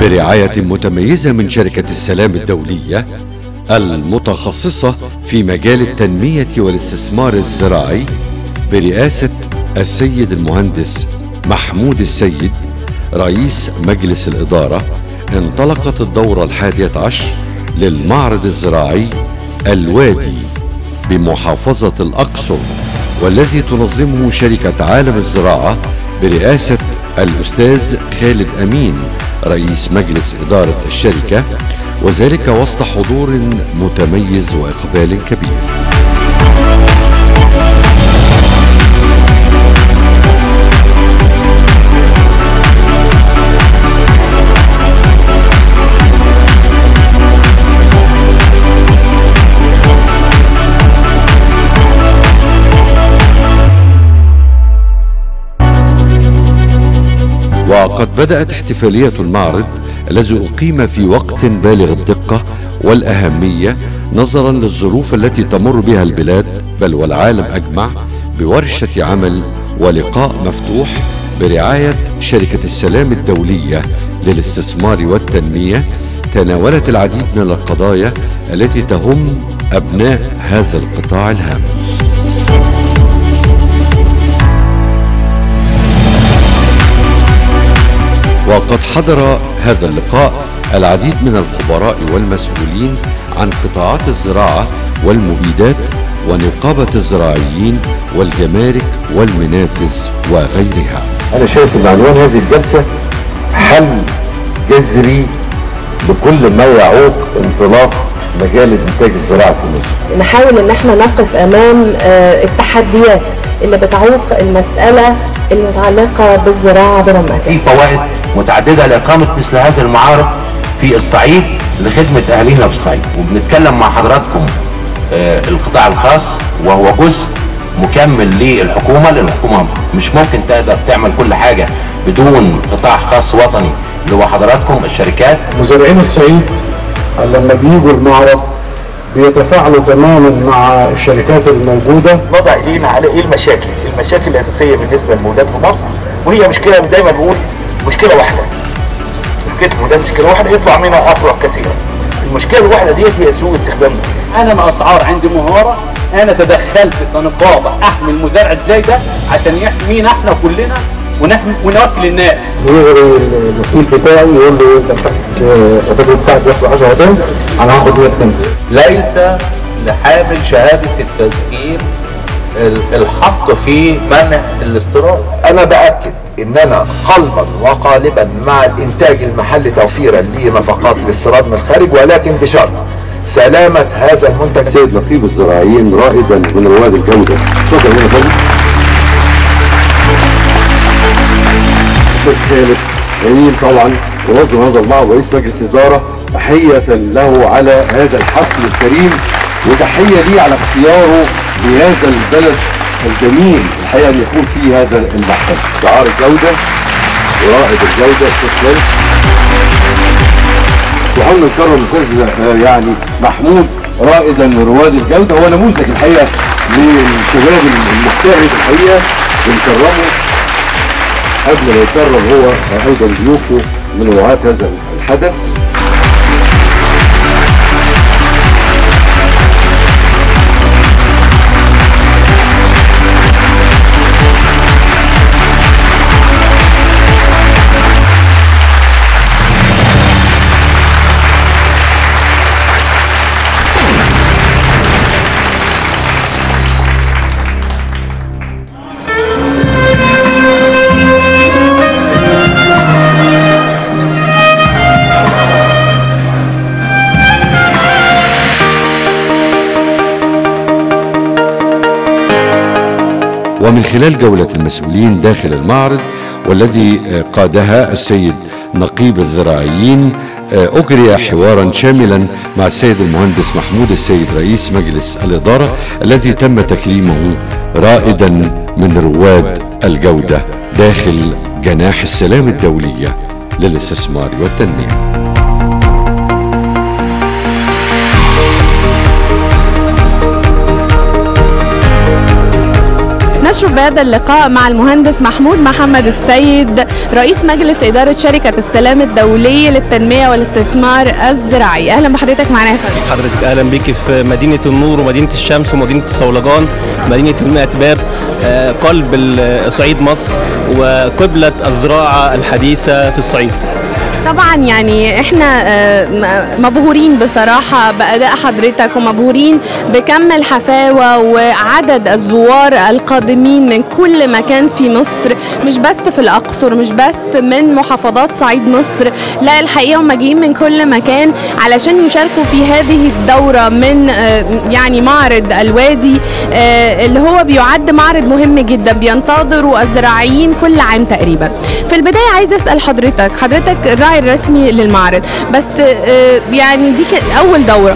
برعاية متميزة من شركة السلام الدولية المتخصصة في مجال التنمية والاستثمار الزراعي برئاسة السيد المهندس محمود السيد رئيس مجلس الإدارة انطلقت الدورة الحادية عشر للمعرض الزراعي الوادي بمحافظة الأقصر والذي تنظمه شركة عالم الزراعة برئاسة الأستاذ خالد أمين رئيس مجلس إدارة الشركة وذلك وسط حضور متميز وإقبال كبير وقد بدأت احتفالية المعرض الذي أقيم في وقت بالغ الدقة والأهمية نظرا للظروف التي تمر بها البلاد بل والعالم أجمع بورشة عمل ولقاء مفتوح برعاية شركة السلام الدولية للاستثمار والتنمية تناولت العديد من القضايا التي تهم أبناء هذا القطاع الهام وقد حضر هذا اللقاء العديد من الخبراء والمسؤولين عن قطاعات الزراعة والمبيدات ونقابة الزراعيين والجمارك والمنافذ وغيرها أنا شايف أن عنوان هذه الجلسة حل جذري لكل ما يعوق انطلاق مجال الانتاج الزراعي في مصر. نحاول ان احنا نقف امام آه، التحديات اللي بتعوق المساله المتعلقه بالزراعه برمتها. في فوائد متعدده لاقامه مثل هذه المعارض في الصعيد لخدمه اهالينا في الصعيد وبنتكلم مع حضراتكم آه، القطاع الخاص وهو جزء مكمل للحكومه لان الحكومه مش ممكن تقدر تعمل كل حاجه بدون قطاع خاص وطني اللي هو حضراتكم الشركات مزارعين الصعيد لما بيجوا المعرض بيتفاعلوا تماما مع الشركات الموجوده نضع ايدينا على ايه المشاكل المشاكل الاساسيه بالنسبه للمولدات في مصر وهي مشكله دايما بقول مشكله واحده مشكله المولدات مشكله واحده يطلع منها افرع كثيره المشكله الواحده ديت هي سوء استخدامها انا مع اسعار عندي مهاره انا تدخلت كنقابه احمي المزارع ازاي ده عشان يحمينا احنا كلنا ونحمي ونوكل الناس يجري الوكيل بتاعي يقول له انت محتاج الراجل بتاعك بياخد 10 طن انا هاخد 100 طن ليس لحامل شهادة التسجيل ال- الحق في منع الاستيراد أنا بأكد إن أنا قلبا وقالبا مع الإنتاج المحلي توفيرا لنفقات الاستيراد من الخارج ولكن بشرط سلامة هذا المنتج سيد نقيب الزراعيين رائدا من رواد الجودة شكرا يا فندم أستاذ خالد جميل طبعا منظم هذا المعرض رئيس مجلس إدارة تحية له على هذا الحفل الكريم وتحية لي على اختياره لهذا البلد الجميل الحقيقة أن يكون فيه هذا المحفل شعار الجودة ورائد الجودة أستاذ خالد وحاول نكرم الاستاذ آه، يعني محمود رائدا من رواد الجوده هو نموذج الحقيقه للشباب المجتهد الحقيقه بنكرمه قبل ما يكرم هو ايضا ضيوفه من رعاة هذا الحدث ومن خلال جولة المسؤولين داخل المعرض والذي آه، قادها السيد نقيب الزراعيين آه، أجري حوارا شاملا مع السيد المهندس محمود السيد رئيس مجلس الإدارة الذي تم تكريمه رائدا من رواد الجودة داخل جناح السلام الدولية للاستثمار والتنمية الناس نشرف بهذا اللقاء مع المهندس محمود محمد السيد رئيس مجلس إدارة شركة السلام الدولي للتنمية والاستثمار الزراعي أهلا بحضرتك معنا يا فندم حضرتك اهلا بيك في مدينه النور ومدينه الشمس ومدينه الصولجان مدينه المئة باب آه، قلب ال- صعيد مصر وقبله الزراعه الحديثه في الصعيد طبعا يعني احنا آه، م- مبهورين بصراحة بأداء حضرتك ومبهورين بكم الحفاوة وعدد الزوار القادمين من كل مكان في مصر مش بس في الأقصر مش بس من محافظات صعيد مصر لا الحقيقة هم جايين من كل مكان علشان يشاركوا في هذه الدورة من آه، يعني معرض الوادي آه، اللي هو بيعد معرض مهم جدا بينتظروا الزراعيين كل عام تقريبا في البداية عايزة أسأل حضرتك حضرتك الراعي الرسمي للمعرض بس آه، يعني دي كانت أول دورة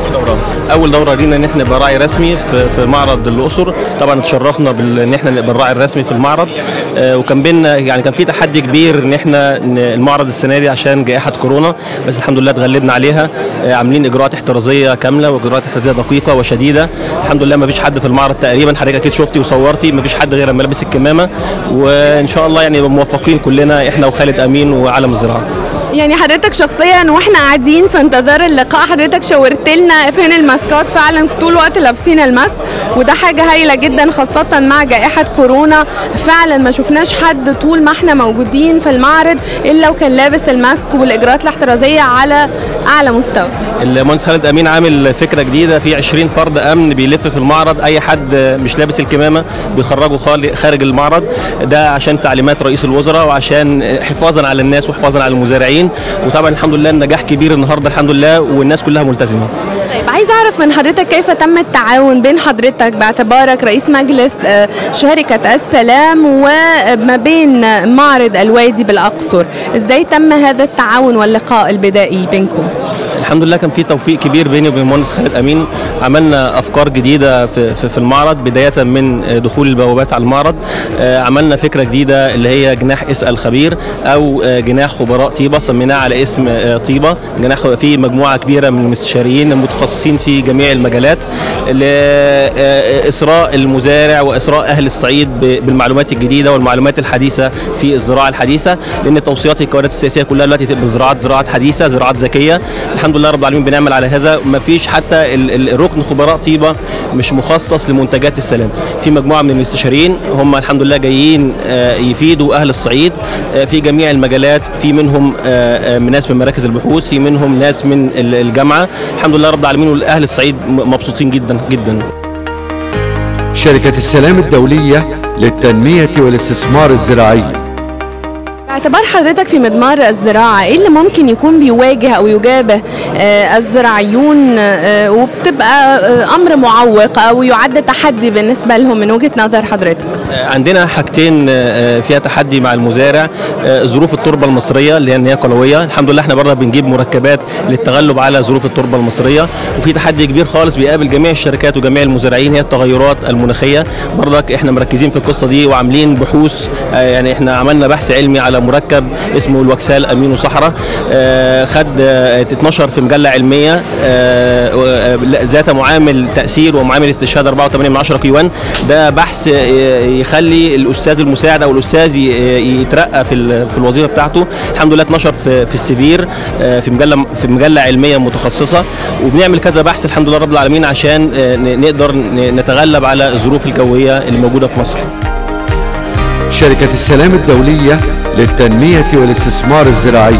اول دوره لينا ان احنا نبقى راعي رسمي في, في معرض الاقصر طبعا اتشرفنا بال- ان احنا نبقى الراعي الرسمي في المعرض آه، وكان بينا يعني كان في تحدي كبير ان احنا ن- المعرض السنه دي عشان جائحه كورونا بس الحمد لله اتغلبنا عليها آه، عاملين اجراءات احترازيه كامله واجراءات احترازيه دقيقه وشديده الحمد لله ما فيش حد في المعرض تقريبا حضرتك اكيد شفتي وصورتي ما فيش حد غير لما لابس الكمامه وان شاء الله يعني نبقى موفقين كلنا احنا وخالد امين وعالم الزراعه يعني حضرتك شخصيا واحنا قاعدين في انتظار اللقاء حضرتك شاورت لنا فين الماسكات فعلا طول الوقت لابسين الماسك وده حاجه هايله جدا خاصه مع جائحه كورونا فعلا ما شفناش حد طول ما احنا موجودين في المعرض الا وكان لابس الماسك والاجراءات الاحترازيه على اعلى مستوى المهندس خالد امين عامل فكره جديده في 20 فرد امن بيلف في المعرض اي حد مش لابس الكمامه بيخرجه خال- خارج المعرض ده عشان تعليمات رئيس الوزراء وعشان حفاظا على الناس وحفاظا على المزارعين وطبعا الحمد لله النجاح كبير النهارده الحمد لله والناس كلها ملتزمه طيب عايز اعرف من حضرتك كيف تم التعاون بين حضرتك باعتبارك رئيس مجلس آه، شركة السلام وما بين معرض الوادي بالاقصر ازاي تم هذا التعاون واللقاء البدائي بينكم الحمد لله كان في توفيق كبير بيني وبين المهندس خالد امين عملنا افكار جديده في, في, في المعرض بدايه من دخول البوابات على المعرض آه، عملنا فكره جديده اللي هي جناح اسال خبير او آه، جناح خبراء طيبه سميناه على اسم آه، طيبه جناح فيه مجموعه كبيره من المستشارين المتخصصين في جميع المجالات لاسراء المزارع واسراء اهل الصعيد ب- بالمعلومات الجديده والمعلومات الحديثه في الزراعه الحديثه لان توصيات القيادات السياسيه كلها دلوقتي تبقى زراعات زراعات حديثه زراعات ذكيه الحمد لله رب العالمين بنعمل على هذا ما فيش حتى ال- ال- الركن خبراء طيبه مش مخصص لمنتجات السلام في مجموعه من المستشارين هم الحمد لله جايين آه، يفيدوا اهل الصعيد آه، في جميع المجالات في منهم آه، آه، من ناس من مراكز البحوث في منهم ناس من ال- الجامعه الحمد لله رب العالمين والاهل الصعيد م- مبسوطين جدا جدا شركة السلام الدولية للتنمية والاستثمار الزراعي باعتبار حضرتك في مضمار الزراعة ايه اللي ممكن يكون بيواجه او يجابه آه، الزراعيون آه، وبتبقى آه، امر معوق او يعد تحدي بالنسبة لهم من وجهة نظر حضرتك عندنا حاجتين آه، فيها تحدي مع المزارع آه، ظروف التربه المصريه اللي هي ان هي قلويه الحمد لله احنا برضه بنجيب مركبات للتغلب على ظروف التربه المصريه وفي تحدي كبير خالص بيقابل جميع الشركات وجميع المزارعين هي التغيرات المناخيه برضك احنا مركزين في القصه دي وعاملين بحوث آه، يعني احنا عملنا بحث علمي على مركب اسمه الوكسال امينو صحراء آه، خد آه، 12 في مجله علميه آه، و- آه، ذات معامل تاثير ومعامل استشهاد 4.8 من 10 كيوان ده بحث آه، يخلي الاستاذ المساعد او الاستاذ ي- يترقى في ال- في الوظيفه بتاعته الحمد لله 12 في في السفير آه، في مجله في مجله علميه متخصصه وبنعمل كذا بحث الحمد لله رب العالمين عشان آه، ن- نقدر ن- نتغلب على الظروف الجويه اللي موجوده في مصر شركة السلام الدولية للتنمية والاستثمار الزراعي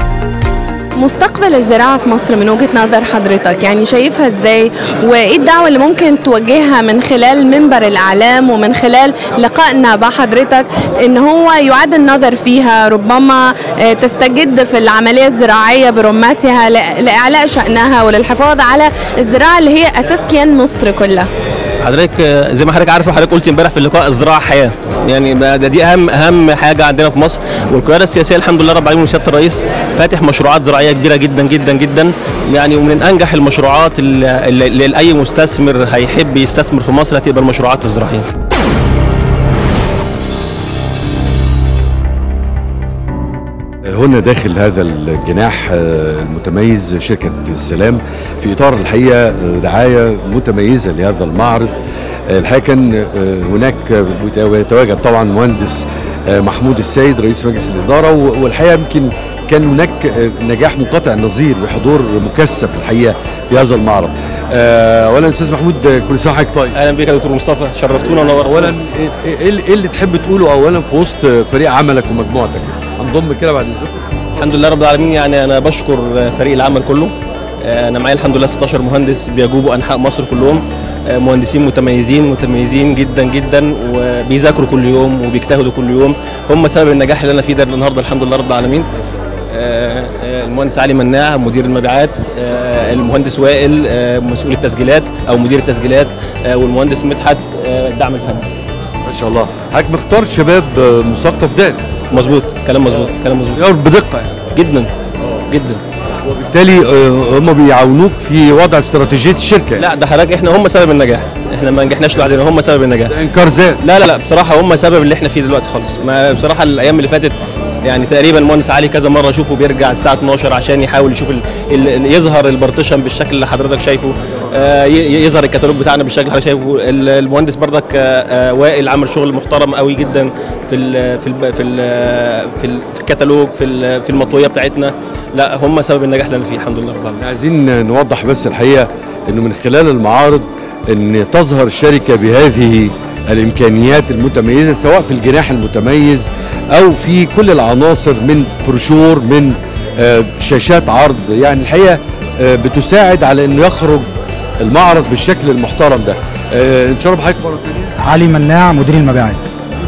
مستقبل الزراعة في مصر من وجهة نظر حضرتك يعني شايفها ازاي وايه الدعوة اللي ممكن توجهها من خلال منبر الاعلام ومن خلال لقائنا بحضرتك ان هو يعاد النظر فيها ربما آه، تستجد في العملية الزراعية برمتها ل- لاعلاء شأنها وللحفاظ على الزراعة اللي هي اساس كيان مصر كلها حضرتك آه، زي ما حضرتك عارف وحضرتك قلت امبارح في اللقاء الزراعه حياه يعني ده ده دي اهم اهم حاجه عندنا في مصر والقياده السياسيه الحمد لله رب العالمين وسياده الرئيس فاتح مشروعات زراعيه كبيره جدا جدا جدا يعني ومن انجح المشروعات اللي, اللي اللي اي مستثمر هيحب يستثمر في مصر هتبقى المشروعات الزراعيه هنا داخل هذا الجناح آه، المتميز شركة السلام في إطار الحقيقة آه، رعاية متميزة لهذا المعرض آه، الحقيقة كان آه، هناك يتواجد طبعا مهندس آه، محمود السيد رئيس مجلس الإدارة و- والحقيقة يمكن كان هناك آه، نجاح منقطع النظير بحضور مكثف الحقيقة في هذا المعرض آه، أولا أستاذ محمود آه، كل سنة وحضرتك طيب اهلا بك يا دكتور مصطفى شرفتونا ونورتونا اولا ايه إيه اللي- إيه اللي تحب تقوله اولا في وسط فريق عملك ومجموعتك هنضم كده بعد اذنكم الحمد لله رب العالمين يعني انا بشكر فريق العمل كله آه، انا معايا الحمد لله 16 مهندس بيجوبوا انحاء مصر كلهم آه، مهندسين متميزين متميزين جدا جدا وبيذاكروا كل يوم وبيجتهدوا كل يوم هم سبب النجاح اللي انا فيه ده النهارده الحمد لله رب العالمين آه، آه، المهندس علي مناع مدير المبيعات آه، المهندس وائل آه، مسؤول التسجيلات او مدير التسجيلات آه، والمهندس مدحت آه، الدعم الفني ما شاء الله حضرتك مختار شباب آه، مثقف دارس مظبوط كلام مظبوط كلام مظبوط بيقروا بدقه يعني جدا جدا وبالتالي آه، هم بيعاونوك في وضع استراتيجيه الشركه لا ده حضرتك احنا هم سبب النجاح احنا ما نجحناش لوحدنا هم سبب النجاح انكار ذات لا لا لا بصراحه هم سبب اللي احنا فيه دلوقتي خالص ما بصراحه الايام اللي فاتت يعني تقريبا المهندس علي كذا مره اشوفه بيرجع الساعه 12 عشان يحاول يشوف ال... ال... يظهر البارتيشن بالشكل اللي حضرتك شايفه آه ي- يظهر الكتالوج بتاعنا بالشكل اللي حضرتك شايفه ال- المهندس بردك آه آه وائل عمل شغل محترم قوي جدا في ال... في ال... في ال... في, ال... في الكتالوج في ال... في المطويه بتاعتنا لا هم سبب النجاح اللي انا فيه الحمد لله رب العالمين عايزين نوضح بس الحقيقه انه من خلال المعارض ان تظهر شركه بهذه الامكانيات المتميزه سواء في الجناح المتميز او في كل العناصر من بروشور من آه، شاشات عرض يعني الحقيقه آه، بتساعد على انه يخرج المعرض بالشكل المحترم ده آه، ان شاء الله بحضرتك مره ثانيه علي مناع مدير المبيعات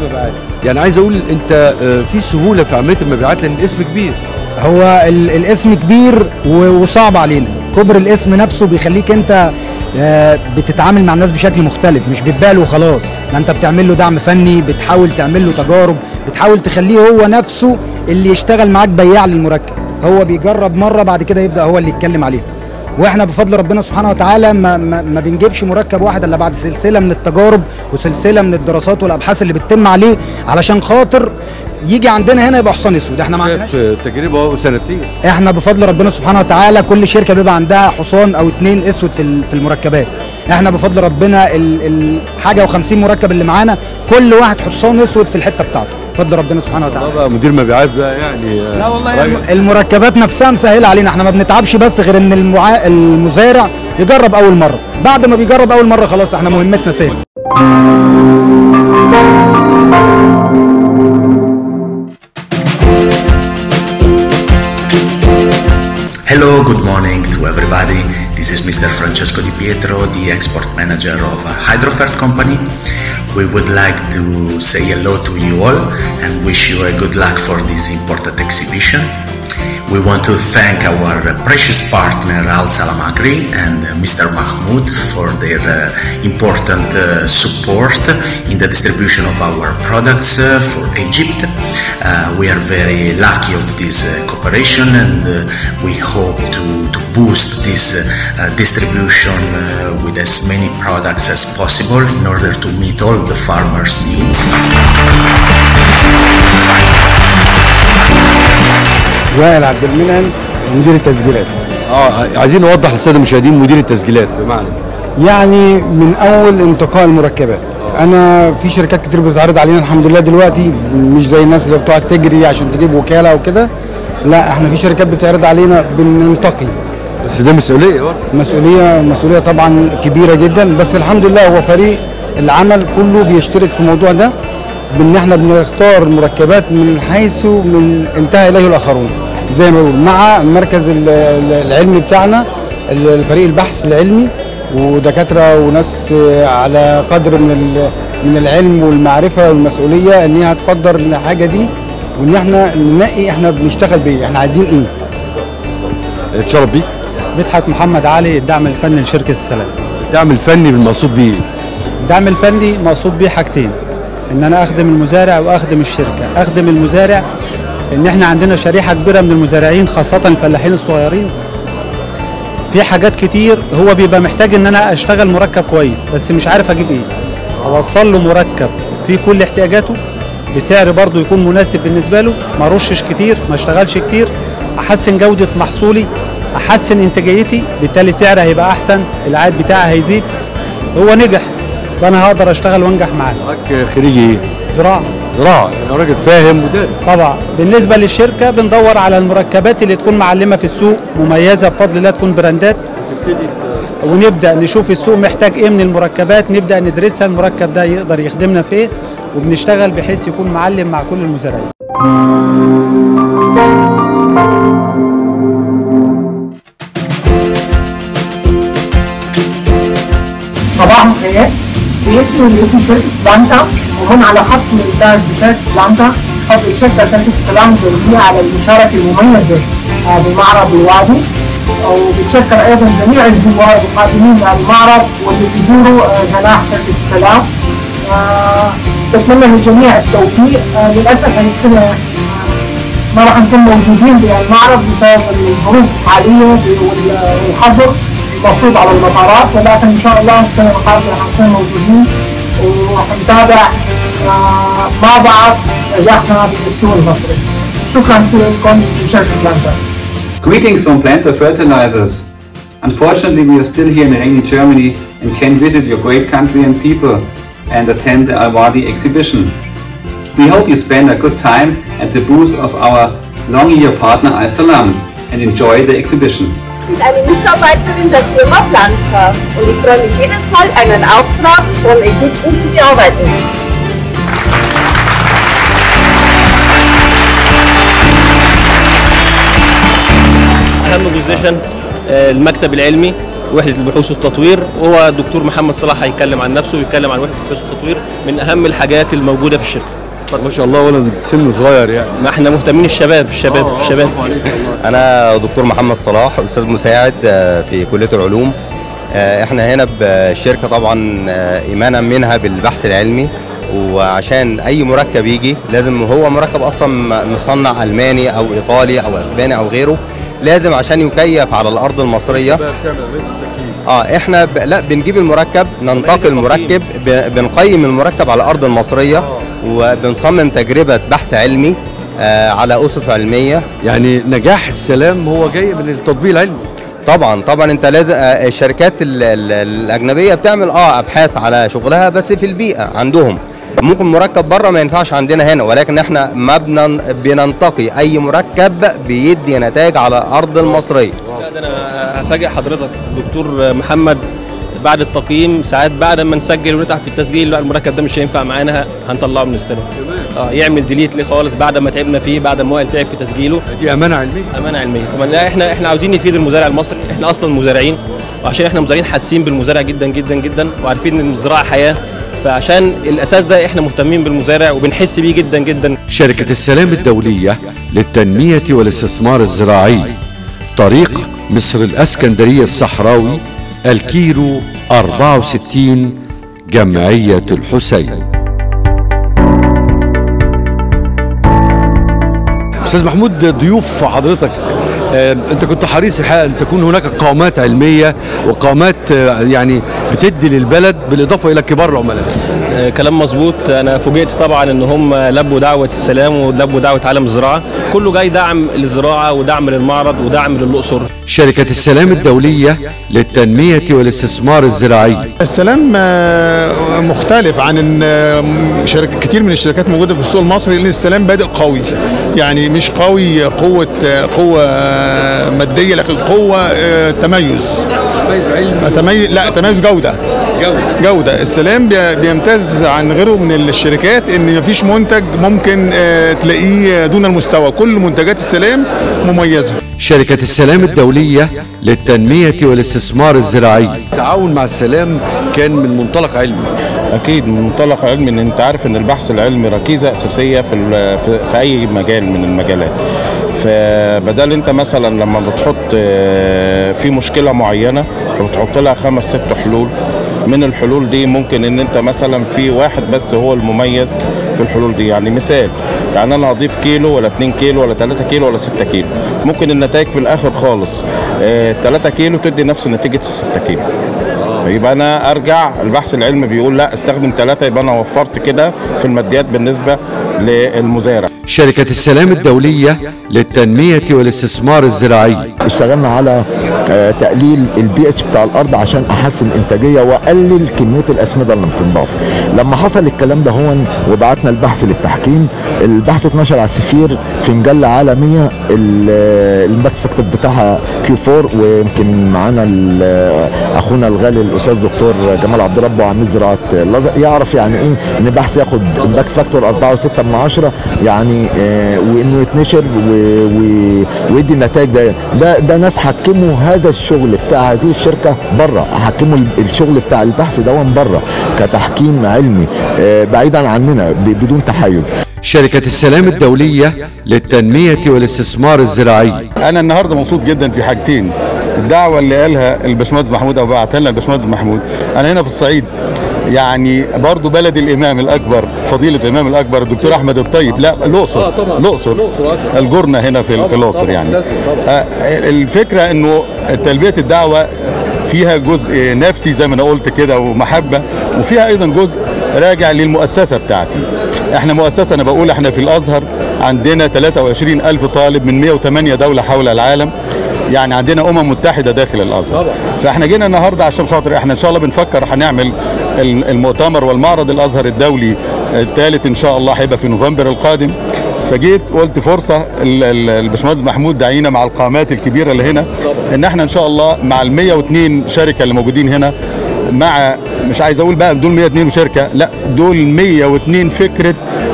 يعني عايز اقول انت آه، في سهوله في عمليه المبيعات لان الاسم كبير هو ال- الاسم كبير و- وصعب علينا كبر الاسم نفسه بيخليك انت آه، بتتعامل مع الناس بشكل مختلف مش بتبيع له وخلاص ده انت بتعمل له دعم فني بتحاول تعمل له تجارب بتحاول تخليه هو نفسه اللي يشتغل معاك بياع للمركب هو بيجرب مره بعد كده يبدا هو اللي يتكلم عليه واحنا بفضل ربنا سبحانه وتعالى ما, ما, ما بنجيبش مركب واحد الا بعد سلسله من التجارب وسلسله من الدراسات والابحاث اللي بتتم عليه علشان خاطر يجي عندنا هنا يبقى حصان اسود احنا ما عندناش في تجربه سنتين احنا بفضل ربنا سبحانه وتعالى كل شركه بيبقى عندها حصان او اتنين اسود في ال- في المركبات احنا بفضل ربنا ال- ال- حاجه و50 مركب اللي معانا كل واحد حصان اسود في الحته بتاعته بفضل ربنا سبحانه وتعالى بقى مدير مبيعات بقى يعني آه، لا والله راجل. الم- المركبات نفسها مسهله علينا احنا ما بنتعبش بس غير ان المعا... المزارع يجرب اول مره بعد ما بيجرب اول مره خلاص احنا مهمتنا سهل Hello, good morning to everybody. This is Mr. Francesco Di Pietro, the export manager of a Hydrofert company. We would like to say hello to you all and wish you a good luck for this important exhibition. We want to thank our precious partner Al Salamakri and uh, Mr. Mahmoud for their uh, important uh, support in the distribution of our products uh, for Egypt. Uh, we are very lucky of this uh, cooperation and uh, we hope to, to boost this uh, uh, distribution uh, with as many products as possible in order to meet all the farmers' needs. وائل عبد المنعم مدير التسجيلات اه عايزين نوضح للساده المشاهدين مدير التسجيلات بمعنى يعني من اول انتقاء المركبات انا في شركات كتير بتتعرض علينا الحمد لله دلوقتي مش زي الناس اللي بتقعد تجري عشان تجيب وكاله وكده لا احنا في شركات بتعرض علينا بننتقي بس ده مسؤوليه برضه مسؤوليه مسؤوليه طبعا كبيره جدا بس الحمد لله هو فريق العمل كله بيشترك في الموضوع ده بان احنا بنختار مركبات من حيث من انتهى اليه الاخرون زي ما بقول مع المركز ال- ال- العلمي بتاعنا ال- الفريق البحث العلمي ودكاتره وناس آه، على قدر من ال- من العلم والمعرفه والمسؤوليه ان هي هتقدر الحاجه دي وان احنا ننقي احنا بنشتغل بايه احنا عايزين ايه اتشرف بيك مدحت محمد علي الدعم الفني لشركة السلام الدعم الفني بالمقصود بيه إيه؟ الدعم الفني مقصود بيه حاجتين ان انا اخدم المزارع واخدم الشركة اخدم المزارع ان احنا عندنا شريحة كبيرة من المزارعين خاصة الفلاحين الصغيرين في حاجات كتير هو بيبقى محتاج ان انا اشتغل مركب كويس بس مش عارف اجيب ايه اوصل له مركب فيه كل احتياجاته بسعر برضه يكون مناسب بالنسبه له ما رشش كتير ما اشتغلش كتير احسن جوده محصولي احسن انتاجيتي بالتالي سعري هيبقى احسن العائد بتاعي هيزيد هو نجح فانا هقدر اشتغل وانجح معاه معاك خريجي ايه؟ زراعه زراعه يعني راجل فاهم ودارس طبعا بالنسبه للشركه بندور على المركبات اللي تكون معلمه في السوق مميزه بفضل الله تكون براندات ونبدا نشوف السوق محتاج ايه من المركبات نبدا ندرسها المركب ده يقدر يخدمنا في ايه وبنشتغل بحيث يكون معلم مع كل المزارعين صباح الخير باسمي باسم شركة بلانتا وهنا على خط الإنتاج بشركة بلانتا أفضل شركة شركة السلام الدولية على المشاركة المميزة آه، بمعرض الوادي وبتشكر أيضا جميع الزوار القادمين للمعرض واللي بيزوروا آه، جناح شركة السلام آه، بتمنى للجميع التوفيق آه، للأسف هذه السنة آه، ما راح نكون موجودين بالمعرض بسبب الظروف الحالية وال- والحظر المفروض على المطارات ولكن ان شاء الله السنه القادمه حنكون موجودين وحنتابع آه، مع بعض نجاحنا بالسوق المصري. شكرا لكم من شركه بلانتا. Greetings from Planter Fertilizers. Unfortunately, we are still here in rainy Germany and can visit your great country and people and attend the Alwadi exhibition. We hope you spend a good time at the booth of our long-year partner Al Salam and enjoy the exhibition. Ich bin eine Mitarbeiterin der Firma Blanca und ich freue mich jedes Mal, einen Auftrag von Ägypten zu bearbeiten. اهم بوزيشن آه، المكتب العلمي وحده البحوث والتطوير وهو الدكتور محمد صلاح هيتكلم عن نفسه ويتكلم عن وحده البحوث والتطوير من اهم الحاجات الموجوده في الشركه ما شاء الله ولد سنه صغير يعني ما احنا مهتمين الشباب الشباب آه، آه، الشباب برافو عليك انا دكتور محمد صلاح استاذ مساعد آه، في كليه العلوم آه، احنا هنا بالشركه طبعا آه، ايمانا منها بالبحث العلمي وعشان اي مركب يجي لازم هو مركب اصلا مصنع الماني او ايطالي او اسباني او غيره لازم عشان يكيف على الارض المصريه اه احنا ب... لا بنجيب المركب ننتقي المركب ب... بنقيم المركب على الارض المصريه وبنصمم تجربه بحث علمي آه على اسس علميه يعني نجاح السلام هو جاي من التطبيق العلمي طبعا طبعا انت لازم آه، الشركات ال- ال- الاجنبيه بتعمل اه ابحاث على شغلها بس في البيئه عندهم ممكن مركب بره ما ينفعش عندنا هنا ولكن احنا ما بنن- بننتقي اي مركب بيدي نتائج على الارض المصريه لا ده انا هفاجئ حضرتك دكتور محمد بعد التقييم ساعات بعد ما نسجل ونتعب في التسجيل لا المركب ده مش هينفع معانا هنطلعه من السنه اه يعمل ديليت ليه خالص بعد ما تعبنا فيه بعد ما هو تعب في تسجيله دي امانه علميه امانه علميه طبعا لا احنا احنا عاوزين نفيد المزارع المصري احنا اصلا مزارعين وعشان احنا مزارعين حاسين بالمزارع جدا جدا جدا وعارفين ان الزراعه حياه فعشان الاساس ده احنا مهتمين بالمزارع وبنحس بيه جدا جدا شركة السلام الدولية للتنمية والاستثمار الزراعي طريق مصر الأسكندرية الصحراوي الكيلو 64 جمعية الحسين أستاذ محمود ضيوف حضرتك آه، انت كنت حريص الحقيقه ان تكون هناك قامات علميه وقامات آه، يعني بتدي للبلد بالاضافه الى كبار العملاء آه، كلام مظبوط انا فوجئت طبعا ان هم لبوا دعوه السلام ولبوا دعوه عالم الزراعه كله جاي دعم للزراعه ودعم للمعرض ودعم للاقصر شركة السلام الدولية للتنمية والاستثمار الزراعي السلام آه، مختلف عن ان آه، شركة كتير من الشركات موجوده في السوق المصري لان السلام بادئ قوي يعني مش قوي قوه آه، قوه آه، ماديه لكن قوه آه، تميز تميز لا تميز جوده جوده السلام بي- بيمتاز عن غيره من الشركات ان مفيش منتج ممكن آه، تلاقيه دون المستوى كل منتجات السلام مميزه شركة السلام الدولية للتنمية والاستثمار الزراعي التعاون مع السلام كان من منطلق علمي اكيد من منطلق علمي ان انت عارف ان البحث العلمي ركيزه اساسيه في ال- في في اي مجال من المجالات فبدل انت مثلا لما بتحط آه، في مشكله معينه فبتحط لها خمس ست حلول من الحلول دي ممكن ان انت مثلا في واحد بس هو المميز في الحلول دي يعني مثال يعني انا اضيف كيلو ولا 2 كيلو ولا 3 كيلو ولا 6 كيلو ممكن النتائج في الاخر خالص 3 كيلو تدي نفس نتيجه ال 6 كيلو يبقى انا ارجع البحث العلمي بيقول لا استخدم ثلاثه يبقى انا وفرت كده في الماديات بالنسبه للمزارع شركة السلام الدولية للتنمية والاستثمار الزراعي اشتغلنا على آه، تقليل البي اتش بتاع الارض عشان احسن الانتاجيه واقلل كميه الاسمده اللي بتنضاف لما حصل الكلام ده هون وبعتنا البحث للتحكيم البحث اتنشر على السفير في مجله عالميه ال- الباك فاكتور بتاعها كيو 4 ويمكن معانا ال- اخونا الغالي الاستاذ دكتور جمال عبد ربه وعميد زراعه اللزق يعرف يعني ايه ان البحث ياخد الباك فاكتور 4.6 من 10 يعني آه، وانه يتنشر و- و- ويدي النتائج ده ده ده ناس حكموا هذا الشغل بتاع هذه الشركه بره حكموا ال- الشغل بتاع البحث ده بره كتحكيم علمي آه، بعيدا عننا ب- بدون تحيز شركة السلام الدولية للتنمية والاستثمار الزراعي انا النهارده مبسوط جدا في حاجتين الدعوه اللي قالها الباشمهندس محمود او بعتها لنا الباشمهندس محمود انا هنا في الصعيد يعني برضو بلد الامام الاكبر فضيله الامام الاكبر الدكتور احمد الطيب لا الاقصر الاقصر الجرنه هنا في في الاقصر يعني آه، الفكره انه تلبيه الدعوه فيها جزء نفسي زي ما انا قلت كده ومحبه وفيها ايضا جزء راجع للمؤسسه بتاعتي احنا مؤسسه انا بقول احنا في الازهر عندنا 23 الف طالب من 108 دوله حول العالم يعني عندنا امم متحده داخل الازهر فاحنا جينا النهارده عشان خاطر احنا ان شاء الله بنفكر هنعمل ال- المؤتمر والمعرض الازهر الدولي الثالث ان شاء الله هيبقى في نوفمبر القادم فجيت قلت فرصه ال- ال- الباشمهندس محمود دعينا مع القامات الكبيره اللي هنا ان احنا ان شاء الله مع ال 102 شركه اللي موجودين هنا مع مش عايز اقول بقى دول 102 شركه لا دول 102 فكره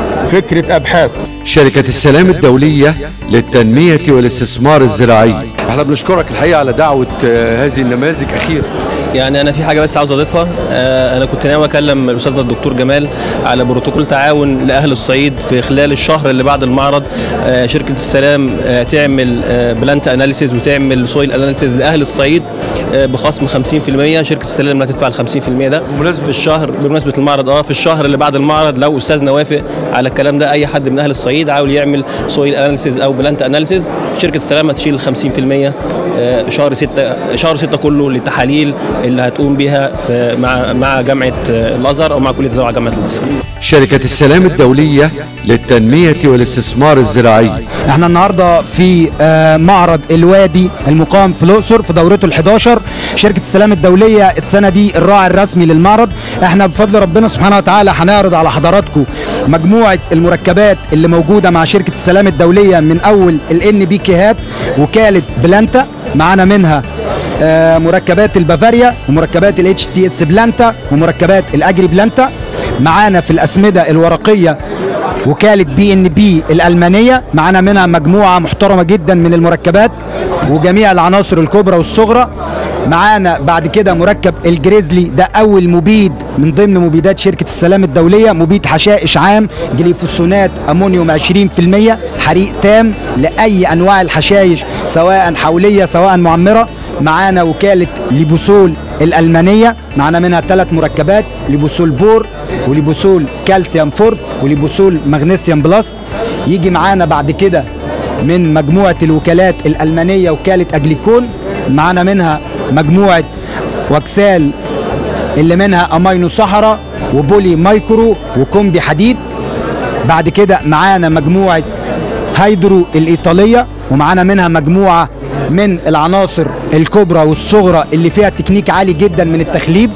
فكره ابحاث شركة السلام الدولية للتنمية والاستثمار الزراعي احنا بنشكرك الحقيقه على دعوه آه، هذه النماذج اخيرا يعني انا في حاجه بس عاوز اضيفها آه، انا كنت ناوي اكلم الاستاذنا الدكتور جمال على بروتوكول تعاون لاهل الصعيد في خلال الشهر اللي بعد المعرض آه، شركه السلام آه، تعمل بلانت اناليسيز وتعمل سويل اناليسيز لاهل الصعيد آه، بخصم 50% شركه السلام لا تدفع ال 50% ده بمناسبه الشهر بمناسبه المعرض اه في الشهر اللي بعد المعرض لو استاذنا وافق على الكلام ده اي حد من اهل الصعيد عاول يعمل سويل اناليسيز او بلانت اناليسيز شركه السلام هتشيل 50% آه، شهر 6 شهر 6 كله للتحاليل اللي هتقوم بيها في مع مع جامعه آه، الازهر او مع كليه الزراعه جامعه الازهر شركة السلام الدولية للتنمية والاستثمار الزراعي احنا النهارده في آه، معرض الوادي المقام في الاقصر في دورته ال11 شركه السلام الدوليه السنه دي الراعي الرسمي للمعرض احنا بفضل ربنا سبحانه وتعالى هنعرض على حضراتكم مجموعه المركبات اللي موجوده مع شركه السلام الدوليه من اول الان بي كيهات وكاله بلانتا معانا منها آه، مركبات البافاريا ومركبات الاتش سي اس بلانتا ومركبات الاجري بلانتا معانا في الاسمده الورقيه وكاله بي ان بي الالمانيه معانا منها مجموعه محترمه جدا من المركبات وجميع العناصر الكبرى والصغرى معانا بعد كده مركب الجريزلي ده اول مبيد من ضمن مبيدات شركه السلام الدوليه مبيد حشائش عام جليفوسونات امونيوم 20% حريق تام لاي انواع الحشائش سواء حوليه سواء معمره معانا وكاله ليبوسول الالمانيه معانا منها ثلاث مركبات ليبوسول بور وليبوسول كالسيوم فورت وليبوسول مغنيسيوم بلس يجي معانا بعد كده من مجموعه الوكالات الالمانيه وكاله اجليكون معانا منها مجموعه وكسال اللي منها امينو صحراء وبولي مايكرو وكومبي حديد بعد كده معانا مجموعه هيدرو الايطاليه ومعانا منها مجموعه من العناصر الكبرى والصغرى اللي فيها تكنيك عالي جدا من التخليب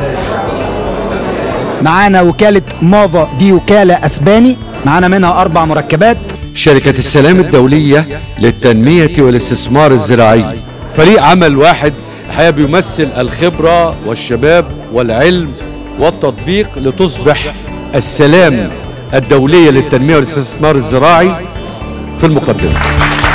معانا وكاله مافا دي وكاله اسباني معانا منها اربع مركبات شركة السلام الدولية للتنمية والاستثمار الزراعي فريق عمل واحد الحقيقه بيمثل الخبره والشباب والعلم والتطبيق لتصبح السلام الدوليه للتنميه والاستثمار الزراعي في المقدمه